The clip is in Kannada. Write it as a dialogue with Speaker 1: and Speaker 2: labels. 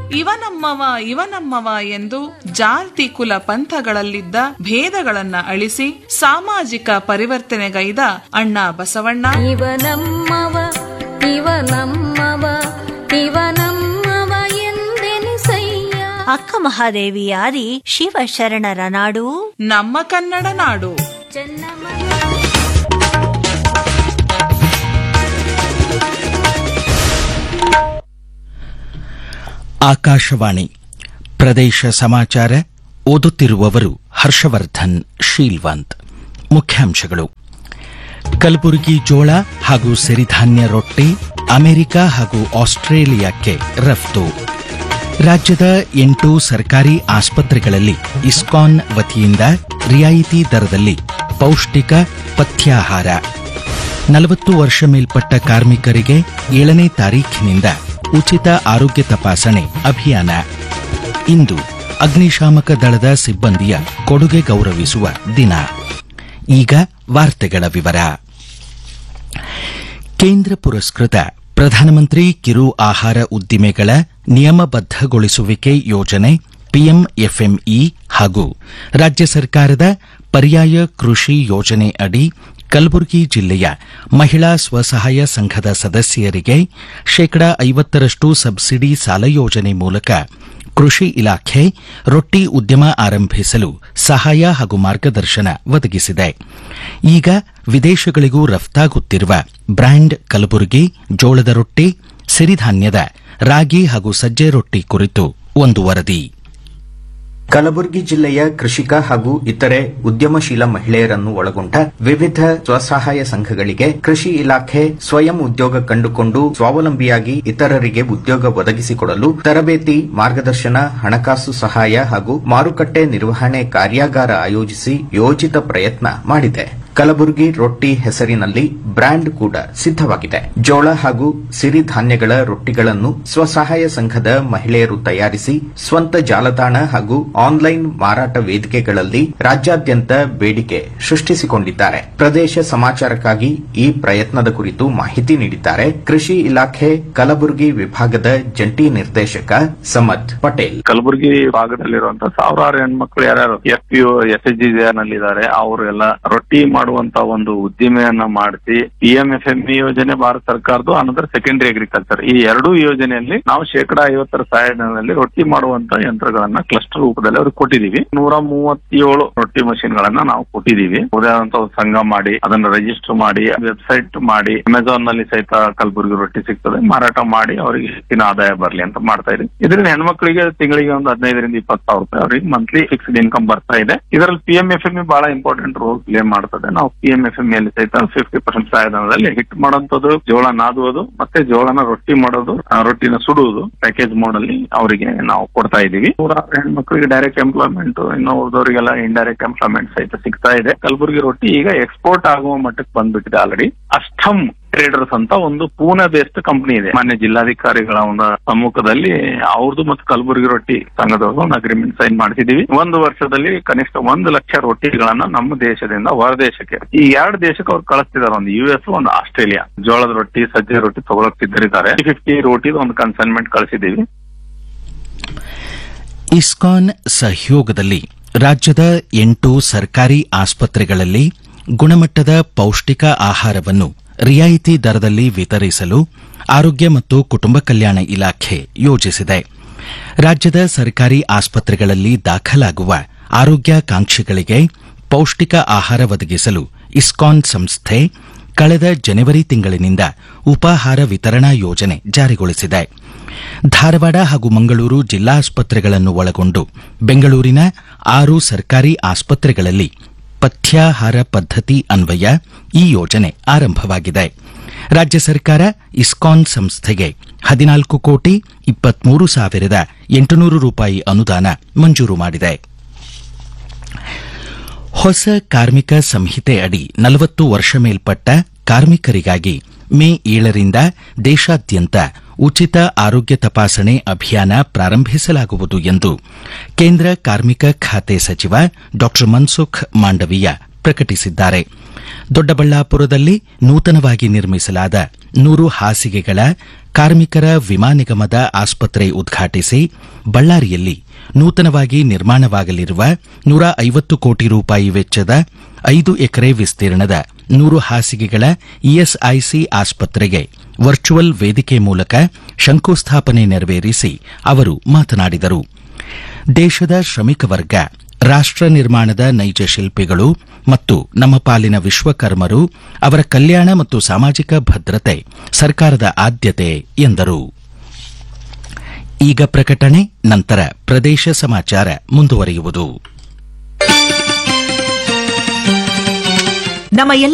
Speaker 1: ಇವನಮ್ಮವ ಇವನಮ್ಮವ ಎಂದು ಜಾತಿ ಕುಲ ಪಂಥಗಳಲ್ಲಿದ್ದ ಭೇದಗಳನ್ನ ಅಳಿಸಿ ಸಾಮಾಜಿಕ ಪರಿವರ್ತನೆಗೈದ ಅಣ್ಣ ಬಸವಣ್ಣ
Speaker 2: ಇವನಮ್ಮವ ಇವನಮ್ಮವ ಇವನಮ್ಮವ ಎಂದೆನಿಸಯ್ಯ
Speaker 3: ಅಕ್ಕ ಮಹಾದೇವಿಯಾದಿ ಶಿವಶರಣರ ನಾಡು
Speaker 1: ನಮ್ಮ ಕನ್ನಡ ನಾಡು
Speaker 2: ಚೆನ್ನಮ್ಮ
Speaker 4: ಆಕಾಶವಾಣಿ ಪ್ರದೇಶ ಸಮಾಚಾರ ಓದುತ್ತಿರುವವರು ಹರ್ಷವರ್ಧನ್ ಶೀಲ್ವಂತ್ ಮುಖ್ಯಾಂಶಗಳು ಕಲಬುರಗಿ ಜೋಳ ಹಾಗೂ ಸಿರಿಧಾನ್ಯ ರೊಟ್ಟಿ ಅಮೆರಿಕ ಹಾಗೂ ಆಸ್ಟ್ರೇಲಿಯಾಕ್ಕೆ ರಫ್ತು ರಾಜ್ಯದ ಎಂಟು ಸರ್ಕಾರಿ ಆಸ್ಪತ್ರೆಗಳಲ್ಲಿ ಇಸ್ಕಾನ್ ವತಿಯಿಂದ ರಿಯಾಯಿತಿ ದರದಲ್ಲಿ ಪೌಷ್ಟಿಕ ಪಥ್ಯಾಹಾರ ನಲವತ್ತು ವರ್ಷ ಮೇಲ್ಪಟ್ಟ ಕಾರ್ಮಿಕರಿಗೆ ಏಳನೇ ತಾರೀಖಿನಿಂದ ಉಚಿತ ಆರೋಗ್ಯ ತಪಾಸಣೆ ಅಭಿಯಾನ ಇಂದು ಅಗ್ನಿಶಾಮಕ ದಳದ ಸಿಬ್ಬಂದಿಯ ಕೊಡುಗೆ ಗೌರವಿಸುವ ದಿನ ಈಗ ವಾರ್ತೆಗಳ ವಿವರ ಕೇಂದ್ರ ಪುರಸ್ಕೃತ ಪ್ರಧಾನಮಂತ್ರಿ ಕಿರು ಆಹಾರ ಉದ್ದಿಮೆಗಳ ನಿಯಮಬದ್ಧಗೊಳಿಸುವಿಕೆ ಯೋಜನೆ ಪಿಎಂಎಫ್ಎಂಇ ಹಾಗೂ ರಾಜ್ಯ ಸರ್ಕಾರದ ಪರ್ಯಾಯ ಕೃಷಿ ಯೋಜನೆ ಅಡಿ ಕಲಬುರಗಿ ಜಿಲ್ಲೆಯ ಮಹಿಳಾ ಸ್ವಸಹಾಯ ಸಂಘದ ಸದಸ್ಯರಿಗೆ ಶೇಕಡಾ ಐವತ್ತರಷ್ಟು ಸಬ್ಸಿಡಿ ಸಾಲ ಯೋಜನೆ ಮೂಲಕ ಕೃಷಿ ಇಲಾಖೆ ರೊಟ್ಟಿ ಉದ್ಯಮ ಆರಂಭಿಸಲು ಸಹಾಯ ಹಾಗೂ ಮಾರ್ಗದರ್ಶನ ಒದಗಿಸಿದೆ ಈಗ ವಿದೇಶಗಳಿಗೂ ರಫ್ತಾಗುತ್ತಿರುವ ಬ್ರ್ಯಾಂಡ್ ಕಲಬುರಗಿ ಜೋಳದ ರೊಟ್ಟಿ ಸಿರಿಧಾನ್ಯದ ರಾಗಿ ಹಾಗೂ ಸಜ್ಜೆ ರೊಟ್ಟಿ ಕುರಿತು ಒಂದು ವರದಿ
Speaker 5: ಕಲಬುರಗಿ ಜಿಲ್ಲೆಯ ಕೃಷಿಕ ಹಾಗೂ ಇತರೆ ಉದ್ಯಮಶೀಲ ಮಹಿಳೆಯರನ್ನು ಒಳಗೊಂಡ ವಿವಿಧ ಸ್ವಸಹಾಯ ಸಂಘಗಳಿಗೆ ಕೃಷಿ ಇಲಾಖೆ ಸ್ವಯಂ ಉದ್ಯೋಗ ಕಂಡುಕೊಂಡು ಸ್ವಾವಲಂಬಿಯಾಗಿ ಇತರರಿಗೆ ಉದ್ಯೋಗ ಒದಗಿಸಿಕೊಡಲು ತರಬೇತಿ ಮಾರ್ಗದರ್ಶನ ಹಣಕಾಸು ಸಹಾಯ ಹಾಗೂ ಮಾರುಕಟ್ಟೆ ನಿರ್ವಹಣೆ ಕಾರ್ಯಾಗಾರ ಆಯೋಜಿಸಿ ಯೋಜಿತ ಪ್ರಯತ್ನ ಮಾಡಿದೆ ಕಲಬುರಗಿ ರೊಟ್ಟಿ ಹೆಸರಿನಲ್ಲಿ ಬ್ರ್ಯಾಂಡ್ ಕೂಡ ಸಿದ್ದವಾಗಿದೆ ಜೋಳ ಹಾಗೂ ಸಿರಿಧಾನ್ಯಗಳ ರೊಟ್ಟಿಗಳನ್ನು ಸ್ವಸಹಾಯ ಸಂಘದ ಮಹಿಳೆಯರು ತಯಾರಿಸಿ ಸ್ವಂತ ಜಾಲತಾಣ ಹಾಗೂ ಆನ್ಲೈನ್ ಮಾರಾಟ ವೇದಿಕೆಗಳಲ್ಲಿ ರಾಜ್ಯಾದ್ಯಂತ ಬೇಡಿಕೆ ಸೃಷ್ಟಿಸಿಕೊಂಡಿದ್ದಾರೆ ಪ್ರದೇಶ ಸಮಾಚಾರಕ್ಕಾಗಿ ಈ ಪ್ರಯತ್ನದ ಕುರಿತು ಮಾಹಿತಿ ನೀಡಿದ್ದಾರೆ ಕೃಷಿ ಇಲಾಖೆ ಕಲಬುರಗಿ ವಿಭಾಗದ ಜಂಟಿ ನಿರ್ದೇಶಕ ಸಮದ್ ಪಟೇಲ್
Speaker 6: ಕಲಬುರಗಿ ಭಾಗದಲ್ಲಿರುವಂತ ಸಾವಿರಾರು ಹೆಣ್ಮಕ್ಳು ಯಾರ್ಯಾರು F P S H G ನಲ್ಲಿ ಅವರು ಎಲ್ಲ ರೊಟ್ಟಿ ಮಾಡುವಂತ ಒಂದು ಉದ್ದಿಮೆಯನ್ನ ಮಾಡಿಸಿ P M F M E ಯೋಜನೆ ಭಾರತ ಸರ್ಕಾರದ್ದು ಅನಂತರ ಸೆಕೆಂಡರಿ ಅಗ್ರಿಕಲ್ಚರ್ ಈ ಎರಡೂ ಯೋಜನೆಯಲ್ಲಿ ನಾವು ಶೇಕಡಾ ಐವತ್ತರ ಸಹಾಯಧನದಲ್ಲಿ ರೊಟ್ಟಿ ಮಾಡುವಂತ ಯಂತ್ರಗಳನ್ನ ಕ್ಲಸ್ಟರ್ ರೂಪದಲ್ಲಿ ಅವ್ರಿಗೆ ಕೊಟ್ಟಿದೀವಿ ನೂರ ಮೂವತ್ತೇಳು ರೊಟ್ಟಿ ಮಷಿನ್ ಗಳನ್ನ ನಾವು ಕೊಟ್ಟಿದೀವಿ ಉದಾಹರಣೆ ಒಂದು ಸಂಘ ಮಾಡಿ ಅದನ್ನ ರಿಜಿಸ್ಟರ್ ಮಾಡಿ ವೆಬ್ಸೈಟ್ ಮಾಡಿ ಅಮೆಝಾನ್ ನಲ್ಲಿ ಸಹಿತ ಕಲಬುರಗಿ ರೊಟ್ಟಿ ಸಿಗ್ತದೆ ಮಾರಾಟ ಮಾಡಿ ಅವರಿಗೆ ಹೆಚ್ಚಿನ ಆದಾಯ ಬರಲಿ ಅಂತ ಮಾಡ್ತಾ ಇದ್ದೀವಿ ಇದರಿಂದ ಹೆಣ್ಮಕ್ಳಿಗೆ ತಿಂಗಳಿಗೆ ಒಂದು ಹದಿನೈದರಿಂದ ಇಪ್ಪತ್ತು ಸಾವಿರ ರೂಪಾಯಿ ಅವರಿಗೆ ಮಂತ್ಲಿ ಫಿಕ್ಸ್ಡ್ ಇನ್ಕಮ್ ಬರ್ತಾ ಇದೆ ಇದರಲ್ಲಿ ಪಿ ಎಂ ಎಫ್ ಎಂ ಬಹಳ ಇಂಪಾರ್ಟೆಂಟ್ ರೋಲ್ ಪ್ಲೇ ಮಾಡ್ತದೆ ನಾವು ಪಿ ಎಂ ಎಫ್ ಎಂ ಅಲ್ಲಿ ಸಹಿತ ಫಿಫ್ಟಿ ಪರ್ಸೆಂಟ್ ಸಹಾಯಧನದಲ್ಲಿ ಹಿಟ್ ಮಾಡುವಂತದ್ದು ಜೋಳ ನಾದುವುದು ಮತ್ತೆ ಜೋಳನ ರೊಟ್ಟಿ ಮಾಡೋದು ಆ, ರೊಟ್ಟಿನ ಸುಡುವುದು ಪ್ಯಾಕೇಜ್ ಮೋಡ್ ಅಲ್ಲಿ ಅವರಿಗೆ ನಾವು ಕೊಡ್ತಾ ಇದೀವಿ ನೂರಾರು ಹೆಣ್ಮಕ್ಳಿಗೆ ಡೈರೆಕ್ಟ್ ಎಂಪ್ಲಾಯ್ಮೆಂಟ್ ಇನ್ನು ಉಳಿದವರಿಗೆಲ್ಲ ಇಂಡೈರೆಕ್ಟ್ ಎಂಪ್ಲಾಯ್ಮೆಂಟ್ ಸಹಿತ ಸಿಗ್ತಾ ಇದೆ ಕಲಬುರಗಿ ರೊಟ್ಟಿ ಈಗ ಎಕ್ಸ್ಪೋರ್ಟ್ ಆಗುವ ಮಟ್ಟಕ್ಕೆ ಬಂದ್ಬಿಟ್ಟಿದೆ ಆಲ್ರೆಡಿ ಅಷ್ಟಮ್ ಟ್ರೇಡರ್ಸ್ ಅಂತ ಒಂದು ಪೂನೆ ಬೇಸ್ಡ್ ಕಂಪನಿ ಇದೆ ಮಾನ್ಯ ಜಿಲ್ಲಾಧಿಕಾರಿಗಳ ಒಂದು ಸಮ್ಮುಖದಲ್ಲಿ ಅವ್ರದ್ದು ಮತ್ತು ಕಲಬುರಗಿ ರೊಟ್ಟಿ ಸಂಘದವರು ಒಂದು ಅಗ್ರಿಮೆಂಟ್ ಸೈನ್ ಮಾಡಿಸಿದೀವಿ ಒಂದು ವರ್ಷದಲ್ಲಿ ಕನಿಷ್ಠ ಒಂದು ಲಕ್ಷ ರೊಟ್ಟಿಗಳನ್ನ ನಮ್ಮ ದೇಶದಿಂದ ಹೊರ ದೇಶಕ್ಕೆ ಈ ಎರಡು ದೇಶಕ್ಕೆ ಅವ್ರು ಕಳಿಸ್ತಿದ್ದಾರೆ ಒಂದು ಯು ಎಸ್ ಒಂದು ಆಸ್ಟ್ರೇಲಿಯಾ ಜೋಳದ ರೊಟ್ಟಿ ಸಜ್ಜೆ ರೊಟ್ಟಿ ತಗೊಳಕ್ ಸಿದ್ಧರಿದ್ದಾರೆ ಫಿಫ್ಟಿ ರೋಟಿ ಒಂದು ಕನ್ಸೈನ್ಮೆಂಟ್ ಕಳಿಸಿದೀವಿ
Speaker 4: ಇಸ್ಕಾನ್ ಸಹಯೋಗದಲ್ಲಿ ರಾಜ್ಯದ ಎಂಟು ಸರ್ಕಾರಿ ಆಸ್ಪತ್ರೆಗಳಲ್ಲಿ ಗುಣಮಟ್ಟದ ಪೌಷ್ಟಿಕ ಆಹಾರವನ್ನು ರಿಯಾಯಿತಿ ದರದಲ್ಲಿ ವಿತರಿಸಲು ಆರೋಗ್ಯ ಮತ್ತು ಕುಟುಂಬ ಕಲ್ಯಾಣ ಇಲಾಖೆ ಯೋಜಿಸಿದೆ ರಾಜ್ಯದ ಸರ್ಕಾರಿ ಆಸ್ಪತ್ರೆಗಳಲ್ಲಿ ದಾಖಲಾಗುವ ಆರೋಗ್ಯಾಕಾಂಕ್ಷಿಗಳಿಗೆ ಪೌಷ್ಟಿಕ ಆಹಾರ ಒದಗಿಸಲು ಇಸ್ಕಾನ್ ಸಂಸ್ಥೆ ಕಳೆದ ಜನವರಿ ತಿಂಗಳಿನಿಂದ ಉಪಾಹಾರ ವಿತರಣಾ ಯೋಜನೆ ಜಾರಿಗೊಳಿಸಿದೆ ಧಾರವಾಡ ಹಾಗೂ ಮಂಗಳೂರು ಜಿಲ್ಲಾ ಆಸ್ಪತ್ರೆಗಳನ್ನು ಒಳಗೊಂಡು ಬೆಂಗಳೂರಿನ ಆರು ಸರ್ಕಾರಿ ಆಸ್ಪತ್ರೆಗಳಲ್ಲಿ ಪಥ್ಯಾಹಾರ ಪದ್ಧತಿ ಅನ್ವಯ ಈ ಯೋಜನೆ ಆರಂಭವಾಗಿದೆ ರಾಜ್ಯ ಸರ್ಕಾರ ಇಸ್ಕಾನ್ ಸಂಸ್ಥೆಗೆ ಹದಿನಾಲ್ಕು ಕೋಟಿ ಇಪ್ಪತ್ಮೂರು ಸಾವಿರದ ಎಂಟುನೂರು ರೂಪಾಯಿ ಅನುದಾನ ಮಂಜೂರು ಮಾಡಿದೆ ಹೊಸ ಕಾರ್ಮಿಕ ಸಂಹಿತೆ ಅಡಿ ನಲವತ್ತು ವರ್ಷ ಮೇಲ್ಪಟ್ಟ ಕಾರ್ಮಿಕರಿಗಾಗಿ ಮೇ ಏಳರಿಂದ ದೇಶಾದ್ಯಂತ ಉಚಿತ ಆರೋಗ್ಯ ತಪಾಸಣೆ ಅಭಿಯಾನ ಪ್ರಾರಂಭಿಸಲಾಗುವುದು ಎಂದು ಕೇಂದ್ರ ಕಾರ್ಮಿಕ ಖಾತೆ ಸಚಿವ ಡಾ ಮನ್ಸುಖ್ ಮಾಂಡವೀಯ ಪ್ರಕಟಿಸಿದ್ದಾರೆ ದೊಡ್ಡಬಳ್ಳಾಪುರದಲ್ಲಿ ನೂತನವಾಗಿ ನಿರ್ಮಿಸಲಾದ ನೂರು ಹಾಸಿಗೆಗಳ ಕಾರ್ಮಿಕರ ವಿಮಾ ನಿಗಮದ ಆಸ್ಪತ್ರೆ ಉದ್ಘಾಟಿಸಿ ಬಳ್ಳಾರಿಯಲ್ಲಿ ನೂತನವಾಗಿ ನಿರ್ಮಾಣವಾಗಲಿರುವ ನೂರ ಐವತ್ತು ಕೋಟಿ ರೂಪಾಯಿ ವೆಚ್ಚದ ಐದು ಎಕರೆ ವಿಸ್ತೀರ್ಣದ ನೂರು ಹಾಸಿಗೆಗಳ ಇಎಸ್ಐಸಿ ಆಸ್ಪತ್ರೆಗೆ ವರ್ಚುವಲ್ ವೇದಿಕೆ ಮೂಲಕ ಶಂಕುಸ್ಥಾಪನೆ ನೆರವೇರಿಸಿ ಅವರು ಮಾತನಾಡಿದರು ದೇಶದ ಶ್ರಮಿಕ ವರ್ಗ ರಾಷ್ಟ್ರ ನಿರ್ಮಾಣದ ನೈಜ ಶಿಲ್ಪಿಗಳು ಮತ್ತು ನಮ್ಮ ಪಾಲಿನ ವಿಶ್ವಕರ್ಮರು ಅವರ ಕಲ್ಯಾಣ ಮತ್ತು ಸಾಮಾಜಿಕ ಭದ್ರತೆ ಸರ್ಕಾರದ ಆದ್ಯತೆ ಎಂದರು ಈಗ ಪ್ರಕಟಣೆ ನಂತರ ಪ್ರದೇಶ ಸಮಾಚಾರ ಮುಂದುವರಿಯುವುದು
Speaker 7: ನಮ್ಮ